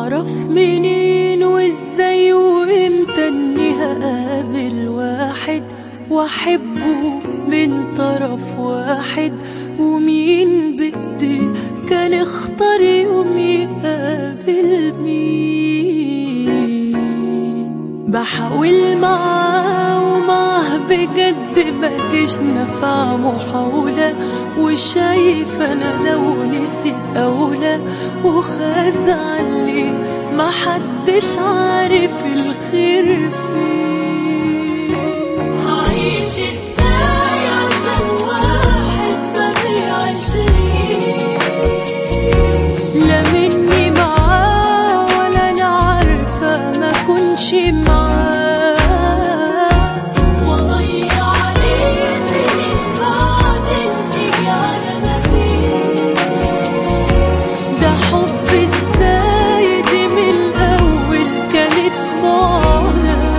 اعرف منين وازاي وامتى اني هقابل واحد واحبه من طرف واحد ومين بايدي كان اختار يوم يقابل مين بحاول معاه ومعاه بجد مفيش نفع محاولة وشايف انا لو نسيت اولى وهزعل ليه محدش عارف الخير فين هعيش ازاي عشان واحد ما بيعيشنيش لا مني معاه ولا انا عارفه ما كنش معاه واضيع عليه سنين بعدين تيجي على مفيش ده حب ازاي دي من الاول كانت معاناه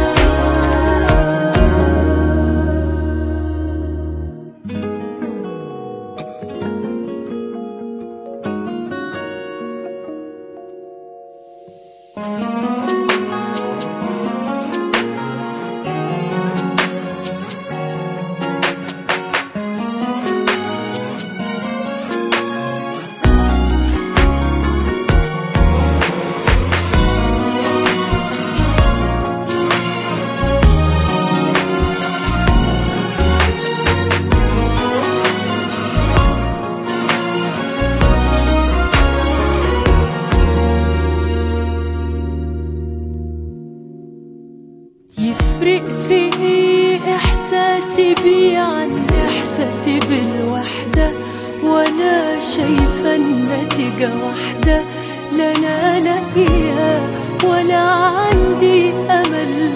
يفرق في ايه احساسي بيه عن احساسي بالوحدة وانا شايفة النتيجة واحدة لا انا لاقيها ولا عندي امل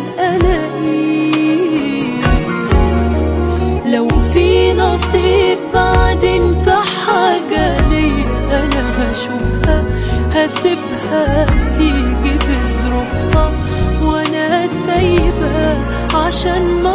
الاقيه لو في نصيب بعدين في حاجة ليا انا هشوفها هسيبها تيجي بظروفها وانا سايبة عشان ما